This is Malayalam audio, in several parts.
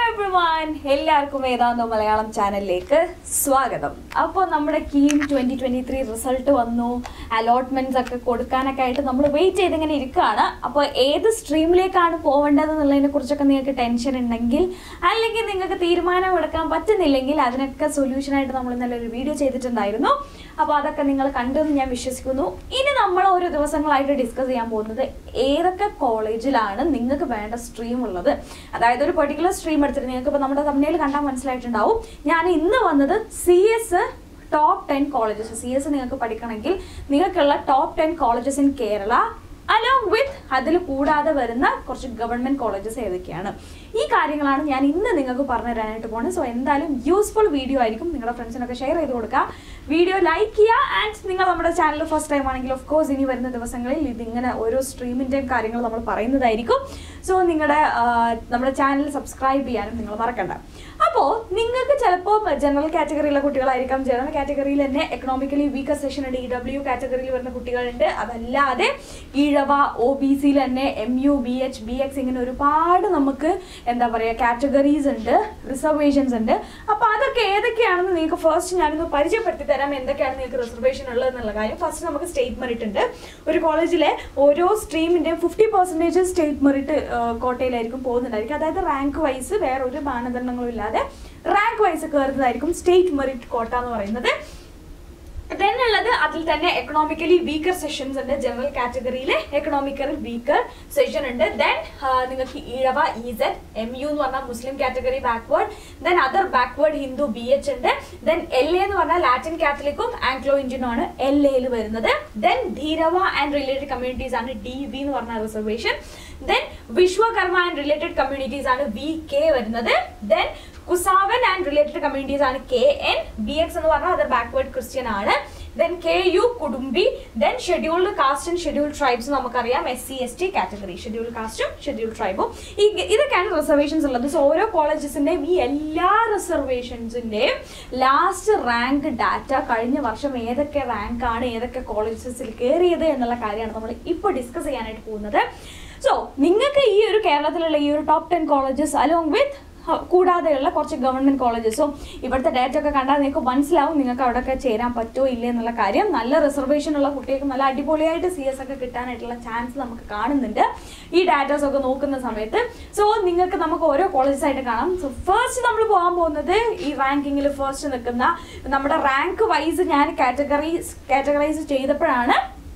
എവ്രിവൺ എല്ലാവർക്കും വേദാന്തോ മലയാളം ചാനലിലേക്ക് സ്വാഗതം അപ്പോൾ നമ്മുടെ KEAM twenty twenty three result വന്നു അലോട്ട്മെന്റ്സ് ഒക്കെ കൊടുക്കാനൊക്കെ ആയിട്ട് നമ്മൾ വെയിറ്റ് ചെയ്ത് ഇങ്ങനെ ഇരിക്കുകയാണ് അപ്പോൾ ഏത് സ്ട്രീമിലേക്കാണ് പോകേണ്ടത് എന്നുള്ളതിനെ കുറിച്ചൊക്കെ നിങ്ങൾക്ക് ടെൻഷൻ ഉണ്ടെങ്കിൽ അല്ലെങ്കിൽ നിങ്ങൾക്ക് തീരുമാനം എടുക്കാൻ പറ്റുന്നില്ലെങ്കിൽ അതിനൊക്കെ സൊല്യൂഷൻ ആയിട്ട് നമ്മൾ ഇന്നലെ ഒരു വീഡിയോ ചെയ്തിട്ടുണ്ടായിരുന്നു അപ്പോൾ അതൊക്കെ നിങ്ങൾ കണ്ടെന്ന് ഞാൻ വിശ്വസിക്കുന്നു ഇനി നമ്മൾ ഓരോ ദിവസങ്ങളായിട്ട് ഡിസ്കസ് ചെയ്യാൻ പോകുന്നത് ഏതൊക്കെ കോളേജിലാണ് നിങ്ങൾക്ക് വേണ്ട സ്ട്രീം ഉള്ളത് അതായത് ഒരു പെർട്ടിക്കുലർ സ്ട്രീം എടുത്തിട്ട് നിങ്ങൾക്ക് ഇപ്പോൾ നമ്മുടെ തമ്മിൽ കണ്ടാൽ മനസ്സിലായിട്ടുണ്ടാവും ഞാൻ ഇന്ന് വന്നത് C S top ten colleges C S നിങ്ങൾക്ക് പഠിക്കണമെങ്കിൽ നിങ്ങൾക്കുള്ള top ten colleges in Kerala along with അതിൽ കൂടാതെ വരുന്ന കുറച്ച് ഗവൺമെന്റ് കോളേജസ് ഏതൊക്കെയാണ് ഈ കാര്യങ്ങളാണ് ഞാൻ ഇന്ന് നിങ്ങൾക്ക് പറഞ്ഞു തരാനായിട്ട് പോകുന്നത് സോ എന്തായാലും യൂസ്ഫുൾ വീഡിയോ ആയിരിക്കും നിങ്ങളുടെ ഫ്രണ്ട്സിനൊക്കെ ഷെയർ ചെയ്ത് കൊടുക്കുക വീഡിയോ ലൈക്ക് ചെയ്യുക ആൻഡ് നിങ്ങൾ നമ്മുടെ ചാനൽ ഫസ്റ്റ് ടൈം ആണെങ്കിൽ ഓഫ് കോഴ്സ് ഇനി വരുന്ന ദിവസങ്ങളിൽ ഇതിങ്ങനെ ഓരോ സ്ട്രീമിൻ്റെയും കാര്യങ്ങൾ നമ്മൾ പറയുന്നതായിരിക്കും സോ നിങ്ങളുടെ ആ, നമ്മുടെ ചാനൽ സബ്സ്ക്രൈബ് ചെയ്യാനും നിങ്ങൾ മറക്കണ്ട അപ്പോൾ നിങ്ങൾക്ക് ചിലപ്പോൾ ജനറൽ കാറ്റഗറിയിലെ കുട്ടികളായിരിക്കാം ജനറൽ കാറ്റഗറിയിൽ തന്നെ എക്കണോമിക്കലി വീക്കർ സെഷൻ ഉണ്ട് ഇ ഡബ്ല്യു കാറ്റഗറിയിൽ വരുന്ന കുട്ടികളുണ്ട് അതല്ലാതെ ഈഴവ ഒ ബി സിയിൽ തന്നെ M U B H B X ഇങ്ങനെ ഒരുപാട് നമുക്ക് എന്താ പറയുക കാറ്റഗറീസ് ഉണ്ട് റിസർവേഷൻസ് ഉണ്ട് അപ്പോൾ അതൊക്കെ ഏതൊക്കെയാണെന്ന് നിങ്ങൾക്ക് ഫസ്റ്റ് ഞാനൊന്ന് പരിചയപ്പെടുത്തി തരാം എന്തൊക്കെയാണ് നിങ്ങൾക്ക് റിസർവേഷൻ ഉള്ളത് എന്നുള്ള കാര്യം ഫസ്റ്റ് നമുക്ക് സ്റ്റേറ്റ് മെറിറ്റ് ഉണ്ട് ഒരു കോളേജിലെ ഓരോ സ്ട്രീമിൻ്റെയും ഫിഫ്റ്റി പെർസെൻറ്റേജ് സ്റ്റേറ്റ് മെറിറ്റ് കോട്ടയിലായിരിക്കും പോകുന്നുണ്ടായിരിക്കും അതായത് റാങ്ക് വൈസ് വേറെ ഒരു മാനദണ്ഡങ്ങളും ഇല്ലാതെ റാങ്ക് വൈസ് കയറുന്നതായിരിക്കും സ്റ്റേറ്റ് മെറിറ്റ് കോട്ട എന്ന് പറയുന്നത് then ഉള്ളത് അതിൽ തന്നെ എക്കണോമിക്കലി വീക്കർ സെഷൻസ് ഉണ്ട് ജനറൽ കാറ്റഗറിയിലെ എക്കണോമിക്കൽ വീക്കർ സെഷൻ ഉണ്ട് ദെൻ നിങ്ങൾക്ക് ഈഴവ ഇസെഡ് എം യു എന്ന് പറഞ്ഞാൽ Muslim category backward then other backward Hindu B H ഉണ്ട് ദെൻ എൽ എ എന്ന് പറഞ്ഞാൽ ലാറ്റിൻ കാത്തലിക്കും ആംഗ്ലോ ഇന്ത്യനും ആണ് എൽ എയിൽ വരുന്നത് then Dheevara and related communities ആണ് ഡി വി എന്ന് പറഞ്ഞ reservation then Vishwakarma and related communities ആണ് വി കെ വരുന്നത് then Kusavan and related communities ആണ് കെ എൻ ബി എക്സ് എന്ന് പറഞ്ഞാൽ അത് ബാക്ക്വേർഡ് ക്രിസ്ത്യൻ ആണ് then K U Kudumbi then scheduled caste and scheduled tribes നമുക്കറിയാം S C S T category scheduled കാസ്റ്റും ഷെഡ്യൂൾഡ് ട്രൈബും ഈ ഇതൊക്കെയാണ് റിസർവേഷൻസ് ഉള്ളത് സോ ഓരോ കോളേജസിന്റെയും ഈ എല്ലാ റിസർവേഷൻസിന്റെയും ലാസ്റ്റ് റാങ്ക് ഡാറ്റ കഴിഞ്ഞ വർഷം ഏതൊക്കെ റാങ്ക് ആണ് ഏതൊക്കെ കോളേജസിൽ കയറിയത് എന്നുള്ള കാര്യമാണ് നമ്മൾ ഇപ്പോൾ ഡിസ്കസ് ചെയ്യാനായിട്ട് പോകുന്നത് സോ നിങ്ങൾക്ക് ഈ ഒരു കേരളത്തിലുള്ള ഈ ഒരു top ten colleges along with കൂടാതെയുള്ള കുറച്ച് ഗവൺമെന്റ് കോളേജസും ഇവിടുത്തെ ഡേറ്റ് ഒക്കെ കണ്ടാൽ നിങ്ങൾക്ക് മനസ്സിലാവും നിങ്ങൾക്ക് അവിടെയൊക്കെ ചേരാൻ പറ്റുമോ ഇല്ലേ എന്നുള്ള കാര്യം നല്ല റിസർവേഷൻ ഉള്ള കുട്ടികൾക്ക് നല്ല അടിപൊളിയായിട്ട് സി എസ് ഒക്കെ കിട്ടാനായിട്ടുള്ള ചാൻസ് നമുക്ക് കാണുന്നുണ്ട് ഈ ഡാറ്റാസ് ഒക്കെ നോക്കുന്ന സമയത്ത് സോ നിങ്ങൾക്ക് നമുക്ക് ഓരോ കോളേജസ് ആയിട്ട് കാണാം സോ ഫസ്റ്റ് നമ്മൾ പോകാൻ പോകുന്നത് ഈ റാങ്കിങ്ങിൽ ഫസ്റ്റ് നിൽക്കുന്ന നമ്മുടെ റാങ്ക് വൈസ് ഞാൻ കാറ്റഗറീസ് കാറ്റഗറൈസ് ചെയ്തപ്പോഴാണ്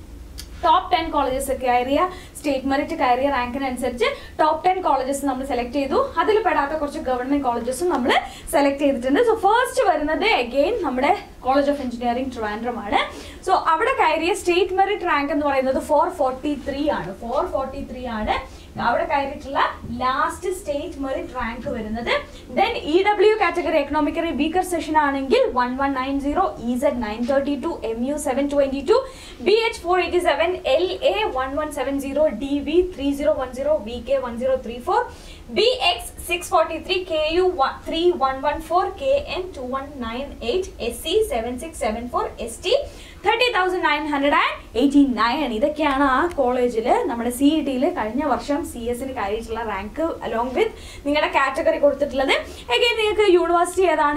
ടോപ്പ് ടെൻ കോളേജസ് കയറിയ സ്റ്റേറ്റ് മെറിറ്റ് കയറിയ റാങ്കിനനുസരിച്ച് ടോപ്പ് ടെൻ കോളേജസ് നമ്മൾ സെലക്ട് ചെയ്തു അതിൽ പെടാത്ത കുറച്ച് ഗവൺമെന്റ് കോളേജസും നമ്മൾ സെലക്ട് ചെയ്തിട്ടുണ്ട് സോ ഫസ്റ്റ് വരുന്നത് അഗെയിൻ നമ്മുടെ കോളേജ് ഓഫ് എഞ്ചിനീയറിംഗ് ട്രിവാൻഡ്രം ആണ് സോ അവിടെ കയറിയ സ്റ്റേറ്റ് മെറിറ്റ് റാങ്ക് എന്ന് പറയുന്നത് ഫോർ ഫോർട്ടി ത്രീ ആണ് ഫോർ ഫോർട്ടി ത്രീ ആണ് അവിടെ കയറിയിട്ടുള്ള ലാസ്റ്റ് സ്റ്റേറ്റ് മെറിറ്റ് റാങ്ക് വരുന്നത് then E W category എക്കണോമിക്കറി weaker section ആണെങ്കിൽ one one nine zero E Z nine thirty two M U seven twenty two B H four eighty seven L A one one seven zero D V three zero one zero V K one zero three four B X six forty three K U three one one four K N two one nine eight S C seven six seven four S T thirty thousand nine hundred and eighty nine ഇതൊക്കെയാണ് ആ കോളേജിൽ നമ്മുടെ സി ഇ ടിയിൽ കഴിഞ്ഞ വർഷം സി എസിന് കയറിയിട്ടുള്ള റാങ്ക് അലോങ് വിത്ത് നിങ്ങളുടെ കാറ്റഗറി കൊടുത്തിട്ടുള്ളത് എഗെയിൻ നിങ്ങൾക്ക് യൂണിവേഴ്സിറ്റി ഏതാണ്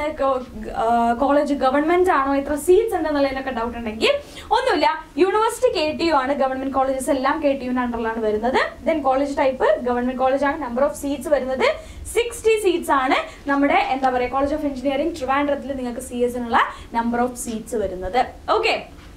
കോളേജ് ഗവൺമെന്റ് ആണോ എത്ര സീറ്റ്സ് ഉണ്ടെന്നുള്ളതിനൊക്കെ ഡൗട്ട് ഉണ്ടെങ്കിൽ ഒന്നുമില്ല യൂണിവേഴ്സിറ്റി കെ ടി യു ആണ് ഗവൺമെന്റ് കോളേജസ് എല്ലാം കെ ടി യുവിന് അണ്ടറിലാണ് വരുന്നത് then college type government college ആണ് നമ്പർ ഓഫ് സീറ്റ്സ് വരുന്നത് സിക്സ്റ്റി സീറ്റ്സ് ആണ് നമ്മുടെ എന്താ പറയുക കോളേജ് ഓഫ് എഞ്ചിനീയറിംഗ് ട്രിവാൻഡ്രത്തിൽ നിങ്ങൾക്ക് സി എസിനുള്ള നമ്പർ ഓഫ് സീറ്റ്സ് വരുന്നത് okay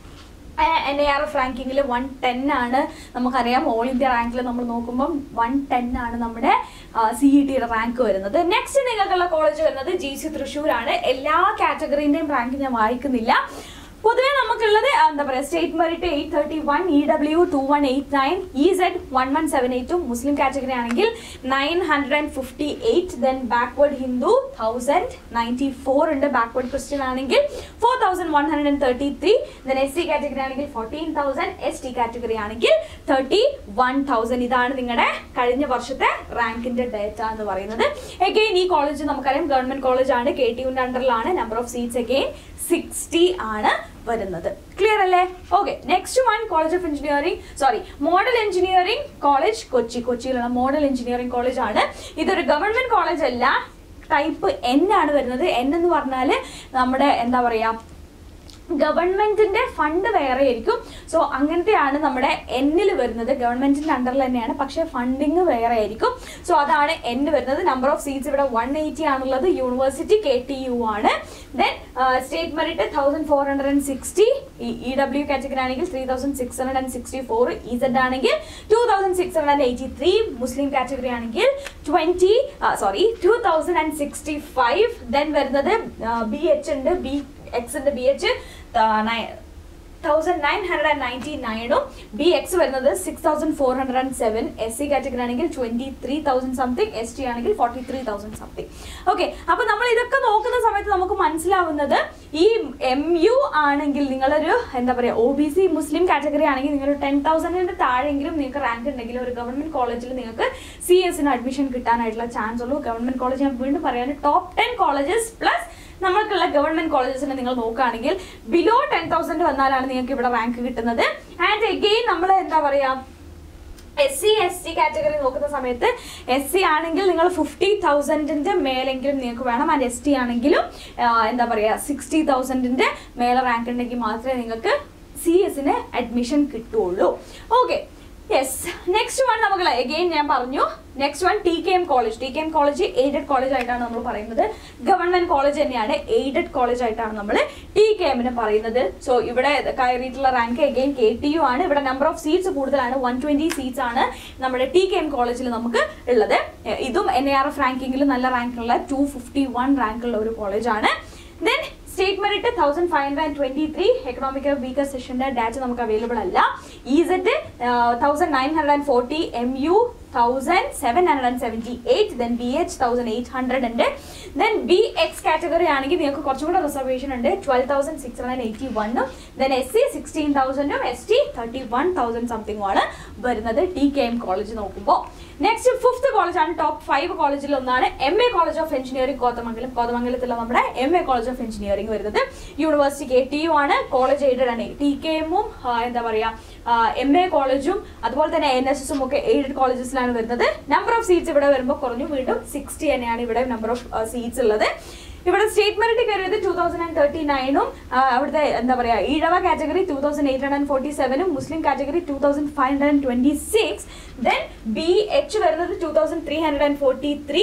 N A R F റാങ്കിങ്ങിൽ വൺ ടെൻ ആണ് നമുക്കറിയാം ഓൾ ഇന്ത്യ റാങ്കിൽ നമ്മൾ നോക്കുമ്പോൾ വൺ ടെൻ ആണ് നമ്മുടെ സി ഇ ടിയുടെ റാങ്ക് വരുന്നത് നെക്സ്റ്റ് നിങ്ങൾക്കുള്ള കോളേജ് വരുന്നത് ജി സി തൃശ്ശൂർ ആണ് എല്ലാ കാറ്റഗറിന്റെയും റാങ്ക് ഞാൻ വായിക്കുന്നില്ല പൊതുവെ നമുക്കുള്ളത് എന്താ പറയുക state merit eight thirty one E W two one eight nine E Z one one seven എയ്റ്റും മുസ്ലിം കാറ്റഗറി ആണെങ്കിൽ nine hundred and fifty eight then backward Hindu thousand ninety four ഉണ്ട് ബാക്ക്വേർഡ് ക്രിസ്ത്യൻ ആണെങ്കിൽ four thousand one hundred and thirty three then S C category ആണെങ്കിൽ fourteen thousand S T category ആണെങ്കിൽ തേർട്ടി വൺ തൗസൻഡ് ഇതാണ് നിങ്ങളുടെ കഴിഞ്ഞ വർഷത്തെ റാങ്കിന്റെ ഡേറ്റ എന്ന് പറയുന്നത് എഗെയിൻ ഈ കോളേജ് നമുക്കറിയാം ഗവൺമെന്റ് കോളേജ് ആണ് കെ ടി യുവിന്റെ അണ്ടറിലാണ് number of seats again sixty ആണ് വരുന്നത് ക്ലിയർ അല്ലേ okay next one college of engineering sorry model engineering college Kochi കൊച്ചിയിലുള്ള മോഡൽ എഞ്ചിനീയറിംഗ് കോളേജ് ആണ് ഇതൊരു ഗവൺമെന്റ് കോളേജ് അല്ല ടൈപ്പ് എൻ ആണ് വരുന്നത് എൻ എന്ന് പറഞ്ഞാൽ നമ്മുടെ എന്താ പറയുക ഗവൺമെന്റിന്റെ ഫണ്ട് വേറെ ആയിരിക്കും സോ അങ്ങനത്തെയാണ് നമ്മുടെ എന്നിൽ വരുന്നത് ഗവൺമെന്റിന്റെ അണ്ടറിൽ തന്നെയാണ് പക്ഷേ ഫണ്ടിങ് വേറെ ആയിരിക്കും സോ അതാണ് എൻ വരുന്നത് നമ്പർ ഓഫ് സീറ്റ്സ് ഇവിടെ വൺ എയ്റ്റി ആണുള്ളത് യൂണിവേഴ്സിറ്റി കെ ടി യു ആണ് then state merit thousand four hundred and sixty E W category ആണെങ്കിൽ three thousand six hundred and sixty four E Z ആണെങ്കിൽ two thousand six hundred and eighty three Muslim category ആണെങ്കിൽ twenty sorry two thousand and sixty five then വരുന്നത് ബി എച്ച് ഉണ്ട് ബി എക്സിന്റെ B H thousand nine hundred and ninety നയനും B X വരുന്നത് six thousand four hundred and seven S C category ആണെങ്കിൽ twenty three thousand something S T ആണെങ്കിൽ forty three thousand something okay അപ്പൊ നമ്മൾ ഇതൊക്കെ നോക്കുന്ന സമയത്ത് നമുക്ക് മനസ്സിലാവുന്നത് ഈ എം യു ആണെങ്കിൽ നിങ്ങളൊരു എന്താ പറയുക O B C Muslim category ആണെങ്കിൽ നിങ്ങൾ ടെൻ തൗസൻഡിന്റെ താഴെങ്കിലും നിങ്ങൾക്ക് റാങ്ക് ഉണ്ടെങ്കിൽ ഒരു ഗവൺമെന്റ് കോളേജിൽ നിങ്ങൾക്ക് സി എസിന് അഡ്മിഷൻ കിട്ടാനായിട്ടുള്ള ചാൻസ് ഉള്ളൂ ഗവൺമെന്റ് കോളേജ് ഞാൻ വീണ്ടും പറയാൻ ടോപ്പ് ടെൻ കോളേജസ് പ്ലസ് നമ്മൾക്കുള്ള ഗവൺമെന്റ് കോളേജസിനെ നിങ്ങൾ നോക്കുകയാണെങ്കിൽ ബിലോ ടെൻ തൗസൻഡ് വന്നാലാണ് നിങ്ങൾക്ക് ഇവിടെ റാങ്ക് കിട്ടുന്നത് ആൻഡ് എഗെയിൻ നമ്മൾ എന്താ പറയാ S C S T category നോക്കുന്ന സമയത്ത് എസ് സി ആണെങ്കിൽ നിങ്ങൾ ഫിഫ്റ്റി തൗസൻഡിന്റെ മേലെങ്കിലും നിങ്ങൾക്ക് വേണം ആൻഡ് എസ് ടി ആണെങ്കിലും ആ, എന്താ പറയുക സിക്സ്റ്റി തൗസൻഡിന്റെ മേലെ റാങ്ക് ഉണ്ടെങ്കിൽ മാത്രമേ നിങ്ങൾക്ക് സി എസിന് അഡ്മിഷൻ കിട്ടുള്ളൂ ഓക്കെ യെസ് നെക്സ്റ്റ് വൺ നമുക്ക് എഗെയിൻ ഞാൻ പറഞ്ഞു next one T K M college T K M college aided college ആയിട്ടാണ് നമ്മൾ പറയുന്നത് ഗവൺമെന്റ് കോളേജ് തന്നെയാണ് എയ്ഡഡ് കോളേജ് ആയിട്ടാണ് നമ്മൾ ടി കെ എമ്മിന് പറയുന്നത് സോ ഇവിടെ കയറിയിട്ടുള്ള rank again K T U ആണ് ഇവിടെ നമ്പർ ഓഫ് സീറ്റ്സ് കൂടുതലാണ് വൺ ട്വന്റി സീറ്റ്സ് ആണ് നമ്മുടെ ടി കെ എം കോളേജിൽ നമുക്ക് ഉള്ളത് എ, ഇതും എൻ എ ആർ എഫ് റാങ്കിങ്ങിൽ നല്ല റാങ്കുള്ള ടു ഫിഫ്റ്റി വൺ റാങ്കുള്ള ഒരു കോളേജാണ് then state merit thousand five hundred twenty three economical weaker സെഷന്റെ ഡാറ്റ നമുക്ക് അവൈലബിൾ അല്ല E Z thousand nine hundred and forty M U thousand seven hundred and seventy eight then B H thousand eight hundred ഉണ്ട് ദെൻ ബി എക്സ് കാറ്റഗറി ആണെങ്കിൽ നിങ്ങൾക്ക് കുറച്ചും കൂടെ റിസർവേഷൻ ഉണ്ട് twelve thousand six hundred eighty വണ്ണും ദെൻ എസ് സി സിക്സ്റ്റീൻ തൗസൻഡും S T thirty one thousand സംതിങ്ങും ആണ് വരുന്നത് ടി കെ എം കോളേജ് നോക്കുമ്പോൾ നെക്സ്റ്റ് ഫിഫ്ത്ത് കോളേജാണ് ടോപ്പ് ഫൈവ് കോളേജിൽ ഒന്നാണ് M A college of engineering Kothamangalam കോതമംഗലത്തിലുള്ള നമ്മുടെ M A college of engineering വരുന്നത് യൂണിവേഴ്സിറ്റി കെ ടി യു ആണ് കോളേജ് എയ്ഡഡ് ആണ് ടി കെ എമ്മും എന്താ പറയുക എം എ കോളേജും അതുപോലെ തന്നെ എൻ എസ് എസും ഒക്കെ എയ്ഡഡ് കോളേജസിലാണ് വരുന്നത് നമ്പർ ഓഫ് സീറ്റ്സ് ഇവിടെ വരുമ്പോൾ കുറഞ്ഞു വീണ്ടും സിക്സ്റ്റി തന്നെയാണ് ഇവിടെ നമ്പർ ഓഫ് സീറ്റ്സ് ഉള്ളത് ഇവിടെ സ്റ്റേറ്റ് മെറിറ്റ് കയറിയത് ടൂ തൗസൻഡ് ആൻഡ് തേർട്ടി നയനും അവിടുത്തെ എന്താ പറയാ Ezhava category two thousand eight hundred forty സെവനും Muslim category two thousand five hundred and twenty six then B H വരുന്നത് two thousand three hundred and forty three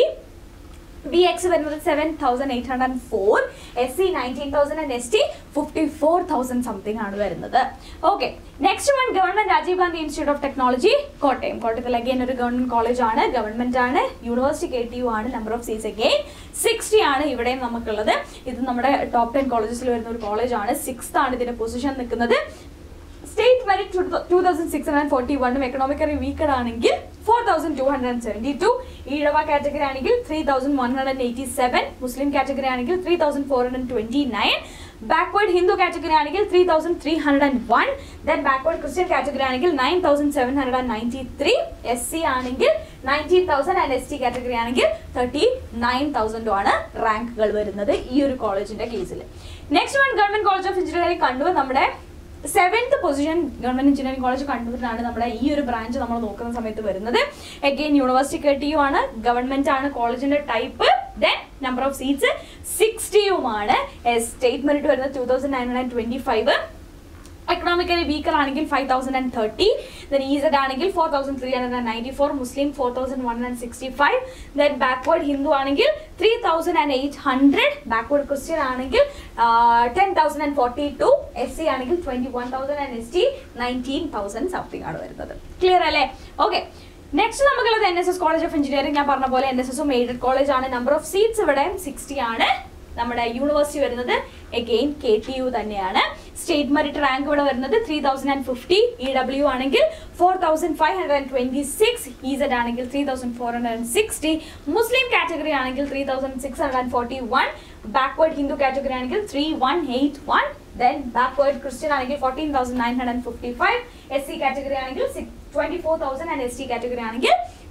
B X വരുന്നത് seven thousand eight hundred and four S C nineteen thousand and S T fifty four thousand something ആണ് വരുന്നത് okay next one government Rajeev Gandhi institute of technology Kottayam കോട്ടയത്തിൽ അഗെയിൻ ഒരു ഗവൺമെന്റ് കോളേജ് ആണ് ഗവൺമെന്റ് ആണ് യൂണിവേഴ്സിറ്റി കെ ടി യു ആണ് number of seats again sixty ആണ് ഇവിടെയും നമുക്കുള്ളത് ഇത് നമ്മുടെ ടോപ്പ് ടെൻ കോളേജസിൽ വരുന്ന ഒരു കോളേജ് ആണ് സിക്സ്ത് ആണ് ഇതിന്റെ പൊസിഷൻ നിൽക്കുന്നത് state merit two thousand six hundred forty വണ്ണും എക്കണോമിക്കലി വീക്കഡ് ആണെങ്കിൽ four thousand two hundred seventy two Ezhava category ആണെങ്കിൽ three thousand one hundred eighty seven Muslim category ആണെങ്കിൽ three thousand four hundred twenty nine backward Hindu category ആണെങ്കിൽ three thousand three hundred and one then backward Christian category ആണെങ്കിൽ nine thousand seven hundred and ninety three S C ആണെങ്കിൽ nineteen thousand and S T category ആണെങ്കിൽ തേർട്ടി നയൻ തൗസൻഡും ആണ് റാങ്കുകൾ വരുന്നത് ഈ ഒരു കോളേജിന്റെ കേസിൽ next one government college of engineering Kannur നമ്മുടെ seventh position government engineering college കണ്ണൂരിലാണ് നമ്മുടെ ഈ ഒരു ബ്രാഞ്ച് നമ്മൾ നോക്കുന്ന സമയത്ത് വരുന്നത് again university K T U ആണ് ഗവൺമെന്റ് ആണ് കോളേജിന്റെ type then number of seats സിക്സ്റ്റിയുമാണ് സ്റ്റേറ്റ് മെറിറ്റ് വരുന്നത് two thousand nine hundred twenty five economically weaker ആണെങ്കിൽ five thousand and thirty then E Z ആണെങ്കിൽ four thousand three hundred and ninety four Muslim four thousand one hundred sixty five then backward Hindu ആണെങ്കിൽ three thousand and eight hundred backward Christian ആണെങ്കിൽ ten thousand and forty two S C ആണെങ്കിൽ twenty one thousand and S T nineteen thousand something ആണ് വരുന്നത് ക്ലിയർ അല്ലേ ഓക്കെ നെക്സ്റ്റ് നമുക്കുള്ളത് N S S college of engineering ഞാൻ പറഞ്ഞ പോലെ എൻ എസ് എസും എയ്ഡഡ് കോളേജ് ആണ് നമ്പർ ഓഫ് സീറ്റ്സ് ഇവിടെ സിക്സ്റ്റി ആണ് നമ്മുടെ യൂണിവേഴ്സിറ്റി വരുന്നത് എഗെയിൻ കെ ടി യു തന്നെയാണ് സ്റ്റേറ്റ് മെറിറ്റ് റാങ്ക് ഇവിടെ വരുന്നത് three thousand and fifty E W ആണെങ്കിൽ four thousand five hundred and twenty six E Z ആണെങ്കിൽ three thousand four hundred and sixty Muslim category ആണെങ്കിൽ three thousand six hundred and forty one backward Hindu category ആണെങ്കിൽ three one eight one then backward Christian ആണെങ്കിൽ fourteen thousand nine hundred fifty five S C category ആണെങ്കിൽ twenty four thousand and S T category ആണെങ്കിൽ സിക്സ്റ്റി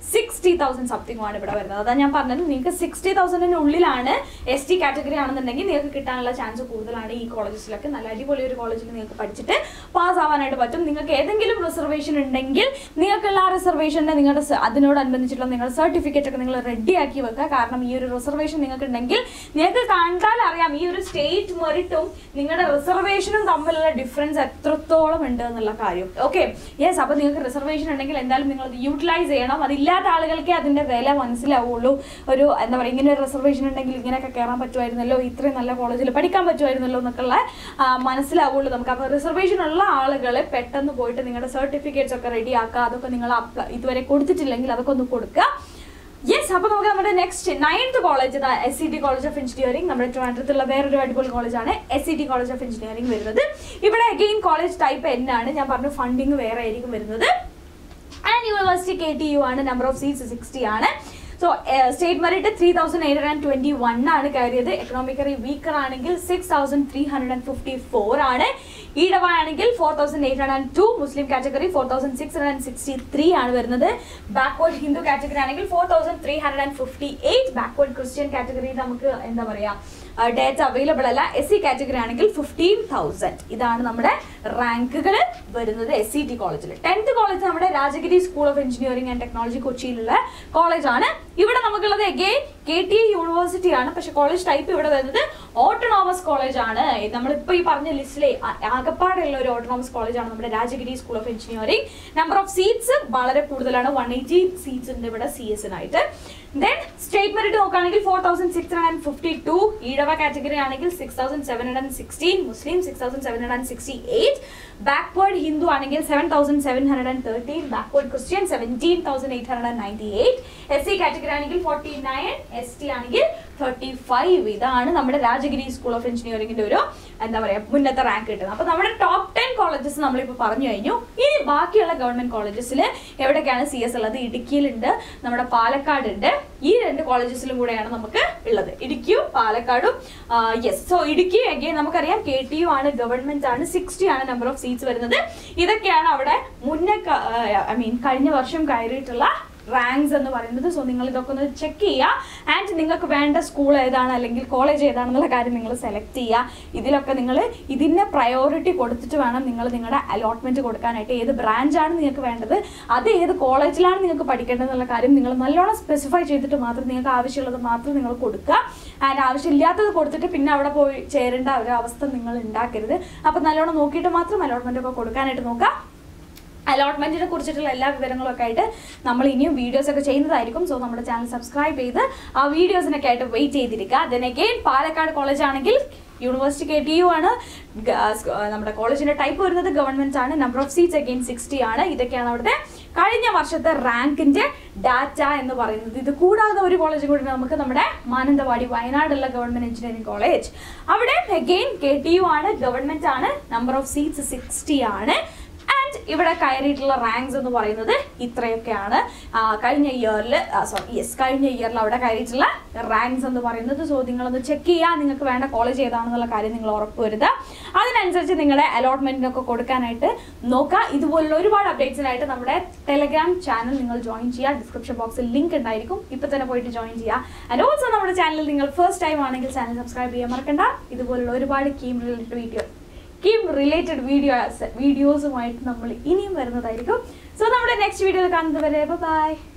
സിക്സ്റ്റി തൗസൻഡ് സംതിങ് ആണ് ഇവിടെ വരുന്നത് അതാ ഞാൻ പറഞ്ഞത് നിങ്ങൾക്ക് സിക്സ്റ്റി തൗസൻഡിന് ഉള്ളിലാണ് എസ് ടി കാറ്റഗറി ആണെന്നുണ്ടെങ്കിൽ നിങ്ങൾക്ക് കിട്ടാനുള്ള ചാൻസ് കൂടുതലാണ് ഈ കോളേജസിലൊക്കെ നല്ല അടിപൊളി ഒരു കോളേജിൽ നിങ്ങൾക്ക് പഠിച്ചിട്ട് പാസ് ആവാനായിട്ട് പറ്റും നിങ്ങൾക്ക് ഏതെങ്കിലും റിസർവേഷൻ ഉണ്ടെങ്കിൽ നിങ്ങൾക്കുള്ള ആ റിസർവേഷൻ്റെ നിങ്ങളുടെ സ- അതിനോടനുബന്ധിച്ചിട്ടുള്ള നിങ്ങളുടെ സർട്ടിഫിക്കറ്റ് ഒക്കെ നിങ്ങൾ റെഡിയാക്കി വെക്കുക കാരണം ഈ ഒരു റിസർവേഷൻ നിങ്ങൾക്ക് ഉണ്ടെങ്കിൽ നിങ്ങൾക്ക് കണ്ടാൽ അറിയാം ഈ ഒരു സ്റ്റേറ്റ് മെറിറ്റും നിങ്ങളുടെ റിസർവേഷനും തമ്മിലുള്ള ഡിഫറൻസ് എത്രത്തോളം ഉണ്ട് എന്നുള്ള കാര്യം ഓക്കെ യെസ് അപ്പോൾ നിങ്ങൾക്ക് റിസർവേഷൻ ഉണ്ടെങ്കിൽ എന്തായാലും നിങ്ങൾ അത് യൂട്ടിലൈസ് ചെയ്യണം അതില്ലാത്ത ആളുകൾക്ക് അതിന്റെ വില മനസ്സിലാവുള്ളൂ ഒരു എന്താ പറയുക ഇങ്ങനെ ഒരു റിസർവേഷൻ ഉണ്ടെങ്കിൽ ഇങ്ങനെയൊക്കെ കയറാൻ പറ്റുമായിരുന്നല്ലോ ഇത്രയും നല്ല കോളേജിൽ പഠിക്കാൻ പറ്റുമായിരുന്നല്ലോ എന്നൊക്കെയുള്ള ആ, മനസ്സിലാവുള്ളൂ നമുക്ക് അപ്പോൾ റിസർവേഷൻ ഉള്ള ആളുകൾ പെട്ടെന്ന് പോയിട്ട് നിങ്ങളുടെ സർട്ടിഫിക്കറ്റ്സ് ഒക്കെ റെഡി ആക്കുക അതൊക്കെ നിങ്ങൾ അപ്ലൈ ഇതുവരെ കൊടുത്തിട്ടില്ലെങ്കിൽ അതൊക്കെ ഒന്ന് കൊടുക്കുക യെസ് അപ്പൊ നമുക്ക് നമ്മുടെ next ninth college S C T college of engineering നമ്മുടെ ട്രിവാൻഡ്രത്തുള്ള വേറൊരു അടിപൊളി കോളേജാണ് S C T college of engineering വരുന്നത് ഇവിടെ അഗെയിൻ കോളേജ് ടൈപ്പ് എന്നാണ് ഞാൻ പറഞ്ഞു ഫണ്ടിങ് വേറെ ആയിരിക്കും വരുന്നത് and university K T U ആണ് നമ്പർ ഓഫ് സീറ്റ്സ് സിക്സ്റ്റി ആണ് so state merit three thousand eight hundred twenty one ആണ് കയറിയത് എക്കണോമിക്കലി വീക്കർ ആണെങ്കിൽ six thousand three hundred and fifty four ആണ് ഈടവ ആണെങ്കിൽ four thousand eight hundred and two Muslim category four thousand six hundred and sixty three ആണ് വരുന്നത് ബാക്ക്വേർഡ് ഹിന്ദു കാറ്റഗറി ആണെങ്കിൽ four thousand three hundred and fifty eight backward Christian category നമുക്ക് എന്താ പറയുക ഡേറ്റ അവൈലബിൾ അല്ല എസ് സി കാറ്റഗറി ആണെങ്കിൽ ഫിഫ്റ്റീൻ തൗസൻഡ് ഇതാണ് നമ്മുടെ റാങ്കുകൾ വരുന്നത് എസ് സി ടി കോളേജിൽ ടെൻത്ത് കോളേജ് നമ്മുടെ Rajagiri school of engineering and technology കൊച്ചിയിലുള്ള കോളേജാണ് ഇവിടെ നമുക്കുള്ളത് എഗെയിൻ കെ ടി യൂണിവേഴ്സിറ്റി ആണ് പക്ഷെ കോളേജ് ടൈപ്പ് ഇവിടെ വരുന്നത് ഓട്ടോണോമസ് കോളേജ് ആണ് നമ്മളിപ്പോൾ ഈ പറഞ്ഞ ലിസ്റ്റിലെ ആകപ്പാടുള്ള ഒരു ഓട്ടോണോമസ് കോളേജ് ആണ് നമ്മുടെ Rajagiri school of engineering number of seats വളരെ കൂടുതലാണ് വൺ എയ്റ്റി സീറ്റ്സ് ഉണ്ട് ഇവിടെ സി എസിനായിട്ട് ദെൻ സ്റ്റേറ്റ് മെറിറ്റ് നോക്കുകയാണെങ്കിൽ four thousand six hundred and fifty two Ezhava category ആണെങ്കിൽ six thousand seven hundred and sixteen Muslim six thousand seven hundred and sixty eight backward Hindu ആണെങ്കിൽ seven thousand seven hundred and thirteen backward Christian seventeen thousand eight hundred and ninety eight S C category ആണെങ്കിൽ ഫോർട്ടി നയൻ എസ് ടി ആണെങ്കിൽ തേർട്ടി ഫൈവ് ഇതാണ് നമ്മുടെ രാജഗിരി സ്കൂൾ ഓഫ് എഞ്ചിനീയറിംഗിന്റെ ഒരു എന്താ പറയാ മുന്നത്തെ റാങ്ക് കിട്ടുന്നത് അപ്പൊ നമ്മുടെ ടോപ്പ് ടെൻ കോളേജസ് നമ്മളിപ്പോൾ പറഞ്ഞു കഴിഞ്ഞു ഇനി ബാക്കിയുള്ള ഗവൺമെന്റ് കോളേജസിൽ എവിടെയൊക്കെയാണ് സി എസ് ഉള്ളത് ഇടുക്കിയിലുണ്ട് നമ്മുടെ പാലക്കാട് ഉണ്ട് ഈ രണ്ട് കോളേജസിലും കൂടെയാണ് നമുക്ക് ഉള്ളത് ഇടുക്കിയും പാലക്കാടും യെസ് സോ ഇടുക്കി അഗെയിൻ നമുക്കറിയാം കെ ടി യു ആണ് ഗവൺമെന്റ് ആണ് സിക്സ്റ്റി ആണ് നമ്പർ ഓഫ് സീറ്റ്സ് വരുന്നത് ഇതൊക്കെയാണ് അവിടെ മുന്നേ ഐ മീൻ കഴിഞ്ഞ വർഷം കയറിയിട്ടുള്ള റാങ്ക്സ് എന്ന് പറയുന്നത് സോ നിങ്ങൾ ഇതൊക്കെ ഒന്ന് ചെക്ക് ചെയ്യുക ആൻഡ് നിങ്ങൾക്ക് വേണ്ട സ്കൂൾ ഏതാണ് അല്ലെങ്കിൽ കോളേജ് ഏതാണെന്നുള്ള കാര്യം നിങ്ങൾ സെലക്ട് ചെയ്യുക ഇതിലൊക്കെ നിങ്ങൾ ഇതിനെ പ്രയോറിറ്റി കൊടുത്തിട്ട് വേണം നിങ്ങൾ നിങ്ങളുടെ അലോട്ട്മെന്റ് കൊടുക്കാനായിട്ട് ഏത് ബ്രാഞ്ചാണ് നിങ്ങൾക്ക് വേണ്ടത് അത് ഏത് കോളേജിലാണ് നിങ്ങൾക്ക് പഠിക്കേണ്ടതെന്നുള്ള കാര്യം നിങ്ങൾ നല്ലോണം സ്പെസിഫൈ ചെയ്തിട്ട് മാത്രം നിങ്ങൾക്ക് ആവശ്യമുള്ളത് മാത്രം നിങ്ങൾ കൊടുക്കുക ആൻഡ് ആവശ്യമില്ലാത്തത് കൊടുത്തിട്ട് പിന്നെ അവിടെ പോയി ചേരേണ്ട ഒരു അവസ്ഥ നിങ്ങൾ ഉണ്ടാക്കരുത് അപ്പം നല്ലോണം നോക്കിയിട്ട് മാത്രം അലോട്ട്മെന്റ് ഒക്കെ കൊടുക്കാനായിട്ട് നോക്കുക അലോട്ട്മെന്റിനെ കുറിച്ചിട്ടുള്ള എല്ലാ വിവരങ്ങളും ഒക്കെ ആയിട്ട് നമ്മൾ ഇനിയും വീഡിയോസ് ഒക്കെ ചെയ്യുന്നതായിരിക്കും സോ നമ്മുടെ ചാനൽ സബ്സ്ക്രൈബ് ചെയ്ത് ആ വീഡിയോസിനൊക്കെ ആയിട്ട് വെയിറ്റ് ചെയ്തിരിക്കുക ദെൻ അഗെയിൻ പാലക്കാട് കോളേജ് ആണെങ്കിൽ യൂണിവേഴ്സിറ്റി കെ ടി യു ആണ് ഗ- സ്- ആ, നമ്മുടെ കോളേജിന്റെ ടൈപ്പ് വരുന്നത് ഗവൺമെന്റ് ആണ് number of seats again sixty ആണ് ഇതൊക്കെയാണ് അവിടുത്തെ കഴിഞ്ഞ വർഷത്തെ റാങ്കിന്റെ ഡാറ്റ എന്ന് പറയുന്നത് ഇത് കൂടാതെ ഒരു കോളേജ് കൂടി നമുക്ക് നമ്മുടെ മാനന്തവാടി വയനാടുള്ള ഗവൺമെന്റ് എഞ്ചിനീയറിംഗ് കോളേജ് അവിടെ അഗെയിൻ കെ ടി യു ആണ് ഗവൺമെന്റ് ആണ് നമ്പർ ഓഫ് സീറ്റ്സ് സിക്സ്റ്റി ആണ് ആൻഡ് ഇവിടെ കയറിയിട്ടുള്ള റാങ്ക്സ് എന്ന് പറയുന്നത് ഇത്രയൊക്കെയാണ് ആ, കഴിഞ്ഞ ഇയറിൽ സോറി യെസ് കഴിഞ്ഞ ഇയറിൽ അവിടെ കയറിയിട്ടുള്ള റാങ്ക്സ് എന്ന് പറയുന്നത് സോ നിങ്ങളൊന്ന് ചെക്ക് ചെയ്യുക നിങ്ങൾക്ക് വേണ്ട കോളേജ് ഏതാണെന്നുള്ള കാര്യം നിങ്ങൾ ഉറപ്പുവരുത്തുക അതിനനുസരിച്ച് നിങ്ങളുടെ അലോട്ട്മെന്റിനൊക്കെ കൊടുക്കാനായിട്ട് നോക്കുക ഇതുപോലുള്ള ഒരുപാട് അപ്ഡേറ്റ്സിനായിട്ട് നമ്മുടെ ടെലഗ്രാം ചാനൽ നിങ്ങൾ ജോയിൻ ചെയ്യുക ഡിസ്ക്രിപ്ഷൻ ബോക്സിൽ ലിങ്ക് ഉണ്ടായിരിക്കും ഇപ്പൊ തന്നെ പോയിട്ട് ജോയിൻ ചെയ്യുക ആൻഡ് ഓൾസോ നമ്മുടെ ചാനൽ നിങ്ങൾ ഫസ്റ്റ് ടൈം ആണെങ്കിൽ ചാനൽ സബ്സ്ക്രൈബ് ചെയ്യാൻ മറക്കണ്ട ഇതുപോലുള്ള ഒരുപാട് KEAM related video KEAM related videos വീഡിയോസുമായിട്ട് നമ്മൾ ഇനിയും വരുന്നതായിരിക്കും സോ നമ്മുടെ നെക്സ്റ്റ് വീഡിയോയിൽ കാണുന്നത് വരെ ബൈ